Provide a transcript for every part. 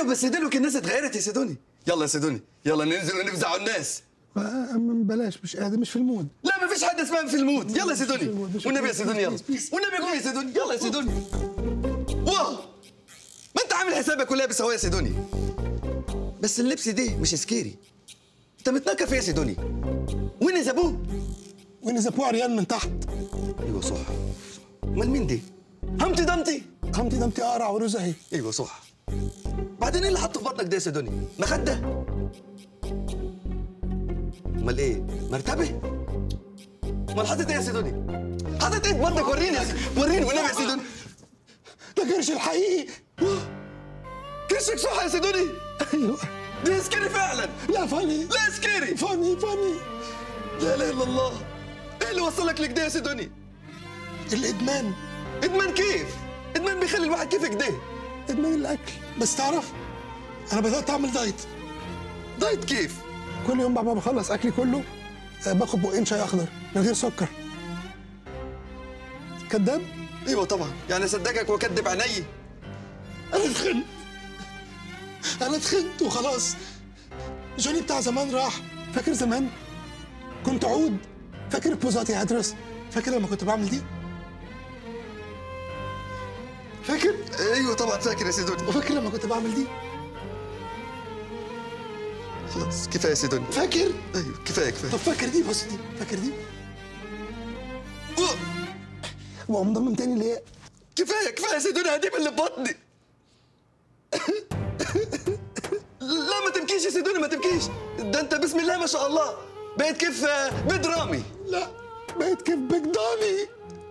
ايوه بس دلوقتي الناس اتغيرت يا سيدوني يلا يا سيدوني يلا ننزل ونفزع الناس آه، بلاش مش قادر مش في المود لا ما فيش حد اسمها في المود يلا يا سيدوني مش- والنبي يا سيدوني يلا بليز، بليز. والنبي قوم يا سيدوني يلا يا سيدوني واو ما انت عامل حسابك ولابس اهو يا سيدوني بس اللبس دي مش سكيري انت متنكر فيا يا سيدوني وين زبوه وين زبوع عريان من تحت ايوه صح امال مين دي همتي دمتي همتي دمتي قرع ورزهي ايوه صح بعدين ايه اللي حطه في بطنك ده يا سيدوني مخده امال ايه مرتبه امال حاطط ايه يا سيدوني حاطط ايه في بطنك وريني يا سي- وريني والنبي يا سيدوني ده كرش الحقيقي كرشك صح يا سيدوني ايوه دي سكيري فعلا لا فاني لا سكيري فاني فاني لا اله الا الله ايه اللي وصلك لكده يا سيدوني الادمان ادمان كيف ادمان بيخلي الواحد كيف كده ادمان الاكل بس تعرف انا بدات اعمل دايت دايت كيف كل يوم بعد ما بخلص اكلي كله آه، باخد بقين شاي اخضر من غير سكر كداب ايوه طبعا يعني اصدقك واكدب عيني انا اتخنت انا اتخنت وخلاص جوني بتاع زمان راح فاكر زمان كنت عود فاكر بوزاتي هدرس فاكر لما كنت بعمل دي فاكر ايوه طبعا فاكر يا سيدوني وفاكر لما كنت بعمل دي خلاص كفايه يا سيدوني فاكر ايوه كفايه كفايه طب فاكر دي بص دي فاكر دي أوه، واقوم ضمم تاني اللي هي كفايه كفايه يا سيدوني هديب اللي في بطني لا ما تبكيش يا سيدوني ما تبكيش ده انت بسم الله ما شاء الله بقيت كيف آه، بدرامي لا بقيت كيف بيج داني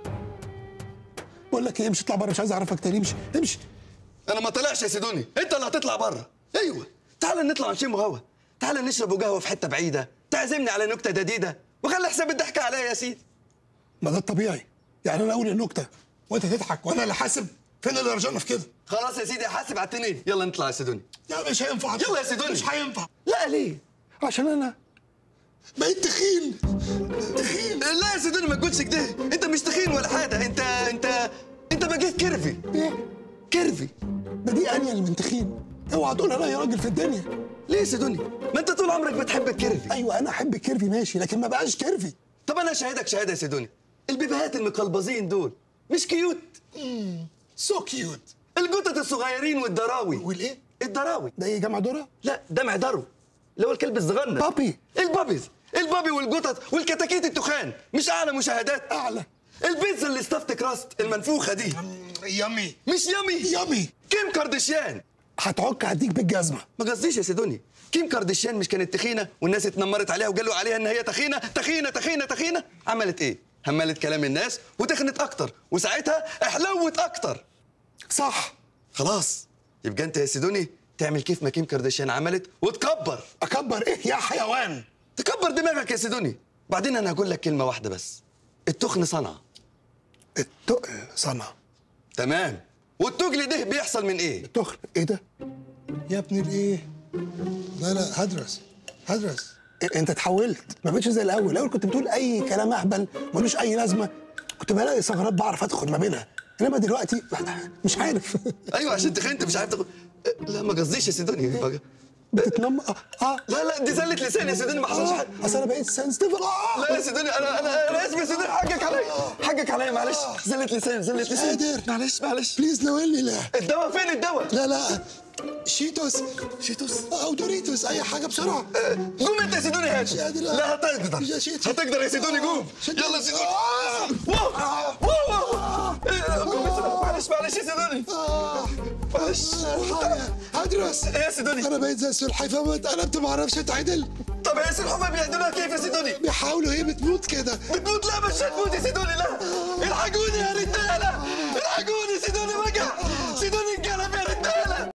بقول لك ايه امشي اطلع بره مش عايز اعرفك تاني امشي امشي انا ما طلعش يا سيدوني انت اللي هتطلع بره ايوه تعال نطلع نشم هوا تعال نشرب قهوه في حته بعيده تعزمني على نكته جديده وخلي حساب الضحك عليا يا سيدي ما ده الطبيعي يعني انا اقول النكته وانت تضحك وانا اللي حاسب فين اللي رجعنا في كده خلاص يا سيدي حاسب على التنين يلا نطلع يا سيدوني لا مش هينفع يلا يا سيدوني. مش هينفع لا ليه عشان انا بقيت تخين تخين لا يا سيدوني ما تقولش كده انت مش تخين ولا حاجه انت انت انت بقيت كيرفي ايه كيرفي ده دي انيل من تخين اوعى تقول انا يا راجل في الدنيا ليه يا سيدوني ما انت طول عمرك بتحب الكيرفي ايوه انا احب الكيرفي ماشي لكن ما بقاش كيرفي طب انا اشهدك شهاده يا سيدوني البيبيهات المقلبزين دول مش كيوت سو كيوت القطط الصغيرين والدراوي والايه الدراوي ده ايه جمع دوره لا ده معدرو اللي هو الكلب الصغنن بابي البابيز البابي والقطط والكتاكيت التخان مش اعلى مشاهدات اعلى البيتزا اللي ستافت كراست المنفوخه دي يامي مش يامي يامي كيم كارديشيان هتعك هديك بالجزمه ما قصديش يا سيدوني كيم كارديشيان مش كانت تخينه والناس اتنمرت عليها وقالوا عليها ان هي تخينه تخينه تخينه تخينه عملت ايه هملت كلام الناس وتخنت اكتر وساعتها احلوت اكتر صح خلاص يبقى انت يا سيدوني تعمل كيف ما كيم كارديشيان عملت وتكبر اكبر ايه يا حيوان تكبر دماغك يا سيدوني بعدين انا هقول لك كلمه واحده بس التخن صنعه التقل صنع تمام والتجل ده بيحصل من ايه تخن ايه ده يا ابن الايه لا لا هدرس هدرس إيه انت اتحولت ما بقتش زي الاول الاول كنت بتقول اي كلام اهبل ملوش اي لازمه كنت بلاقي ثغرات بعرف ادخل ما بينها انما دلوقتي مش عارف ايوه عشان تخنت مش عارف تاخد لا ما قصديش يا سيدوني بقى. بتتنم اه اه لا لا دي زلة لسان يا سيدوني ما حصلش آه، حاجه اصل انا بقيت سنسيتيف اه لا يا سيدوني انا انا انا اسف يا سيدوني حقك عليا حقك عليا معلش زلة لسان زلة لسان قادر. معلش معلش بليز ناولني لا الدواء فين الدواء لا لا شيتوس شيتوس او دوريتوس اي حاجه بسرعه قوم انت يا سيدوني هات مش قادر. لا هتقدر يا شيت. هتقدر يا سيدوني قوم شيت. يلا يا سيدوني آه. واو واو واو إيه، قوم يا سيدوني. معلش معلش يا سيدوني آه. معلش هدرس ايه يا سيدوني انا بقيت زي السلحفاه ما اتقلبت ما اعرفش اتعدل طب يا سلحفاه بيعدلوها كيف يا سيدوني بيحاولوا ايه بتموت كده بتموت لا مش هتموت يا سيدوني لا الحقوني يا رجاله الحقوني يا سيدوني ما